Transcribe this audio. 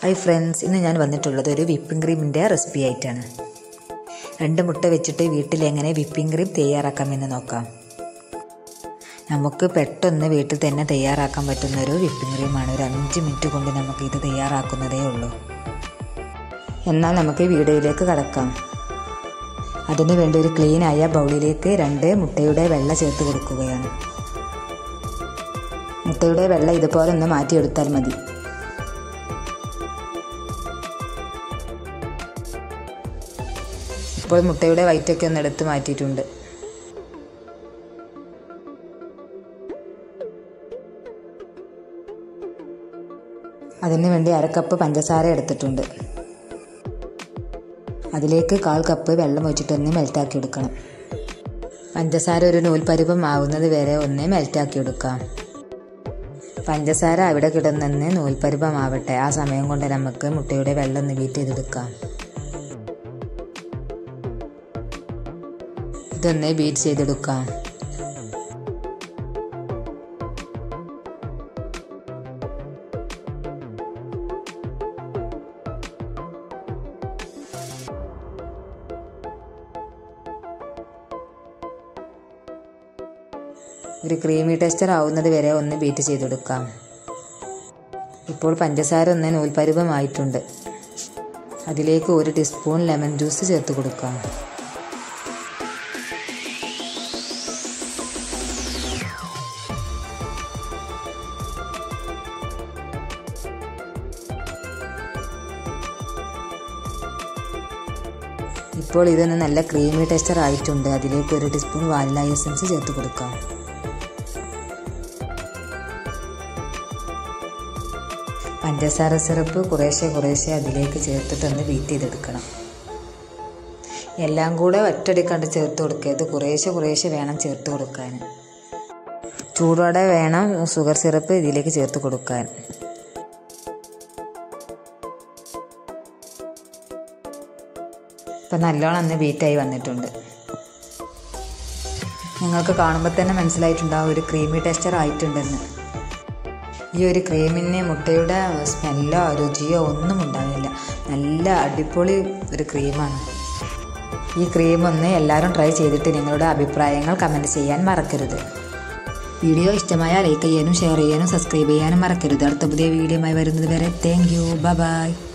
hi friends ഇന്ന് ഞാൻ വന്നിട്ടുള്ളത് ഒരു വിപ്പിംഗ് ക്രീമിൻ്റെ റെസിപ്പി ആയിട്ടാണ് രണ്ട് മുട്ട വെച്ചിട്ട് വീട്ടിൽ എങ്ങനെ വിപ്പിംഗ് ക്രീം തയ്യാറാക്കാമെന്ന് നോക്കാം നമുക്ക് പെട്ടെന്ന് വീട്ടിൽ തന്നെ തയ്യാറാക്കാൻ പറ്റുന്ന ഒരു വിപ്പിംഗ് ക്രീമാണ് ഒരു അഞ്ച് മിനിറ്റ് കൊണ്ട് നമുക്ക് ഇത് തയ്യാറാക്കുന്നതേ ഉള്ളൂ എന്നാൽ നമുക്ക് വീഡിയോയിലേക്ക് കടക്കാം അതിന് വേണ്ടി ഒരു ക്ലീൻ ആയ ബൗളിലേക്ക് രണ്ട് മുട്ടയുടെ വെള്ള ചേർത്ത് കൊടുക്കുകയാണ് മുട്ടയുടെ വെള്ളം ഇതുപോലെ ഒന്ന് മാറ്റിയെടുത്താൽ മതി ഇപ്പോൾ മുട്ടയുടെ വൈറ്റൊക്കെ ഒന്ന് എടുത്ത് മാറ്റിയിട്ടുണ്ട് അതിന് വേണ്ടി അരക്കപ്പ് പഞ്ചസാര എടുത്തിട്ടുണ്ട് അതിലേക്ക് കാൽ കപ്പ് വെള്ളം ഒഴിച്ചിട്ടൊന്ന് മെൽറ്റാക്കി എടുക്കണം പഞ്ചസാര ഒരു നൂൽപരുവം ആവുന്നത് വരെ ഒന്ന് മെൽറ്റാക്കി എടുക്കാം പഞ്ചസാര അവിടെ കിടന്നെന്ന് നൂൽപരുവമാവട്ടെ ആ സമയം കൊണ്ട് നമുക്ക് മുട്ടയുടെ വെള്ളം ഒന്ന് ബീറ്റ് ചെയ്തെടുക്കാം ഇതൊന്ന് ബീറ്റ് ചെയ്തെടുക്കാം ഒരു ക്രീമി ടെക്സ്ചർ ആവുന്നത് വരെ ഒന്ന് ബീറ്റ് ചെയ്തെടുക്കാം ഇപ്പോൾ പഞ്ചസാര ഒന്ന് നൂൽപരുവമായിട്ടുണ്ട് അതിലേക്ക് ഒരു ടീസ്പൂൺ ലെമൺ ജ്യൂസ് ചേർത്ത് കൊടുക്കാം ഇപ്പോൾ ഇതൊന്ന് നല്ല ക്രീമി ടെക്സ്ചർ ആയിട്ടുണ്ട് അതിലേക്ക് ഒരു ടീസ്പൂൺ വാനില എസൻസ് ചേർത്ത് കൊടുക്കാം പഞ്ചസാര സിറപ്പ് കുറേശ്ശെ കുറേശ്ശെ അതിലേക്ക് ചേർത്തിട്ടൊന്ന് ബീറ്റ് ചെയ്തെടുക്കണം എല്ലാം കൂടെ ഒറ്റടിക്കണ്ട് ചേർത്ത് കൊടുക്കരുത് കുറേശ്ശെ കുറേശ്ശെ വേണം ചേർത്ത് കൊടുക്കാൻ ചൂടോടെ വേണം ഷുഗർ സിറപ്പ് ഇതിലേക്ക് ചേർത്ത് കൊടുക്കാൻ ഇപ്പം നല്ലോണം ഒന്ന് ബീറ്റായി വന്നിട്ടുണ്ട് നിങ്ങൾക്ക് കാണുമ്പോൾ തന്നെ മനസ്സിലായിട്ടുണ്ടാവും ഒരു ക്രീമി ടെക്സ്ചർ ആയിട്ടുണ്ടെന്ന് ഈ ഒരു ക്രീമിന് മുട്ടയുടെ സ്മെല്ലോ രുചിയോ ഒന്നും ഉണ്ടാവില്ല നല്ല അടിപൊളി ഒരു ക്രീമാണ് ഈ ക്രീം ഒന്ന് എല്ലാവരും ട്രൈ ചെയ്തിട്ട് നിങ്ങളുടെ അഭിപ്രായങ്ങൾ കമൻറ്റ് ചെയ്യാൻ മറക്കരുത് വീഡിയോ ഇഷ്ടമായാൽ ലൈക്ക് ചെയ്യാനും ഷെയർ ചെയ്യാനും സബ്സ്ക്രൈബ് ചെയ്യാനും മറക്കരുത് അടുത്ത പുതിയ വീഡിയോയുമായി വരുന്നത് വരെ താങ്ക് യു ബൈ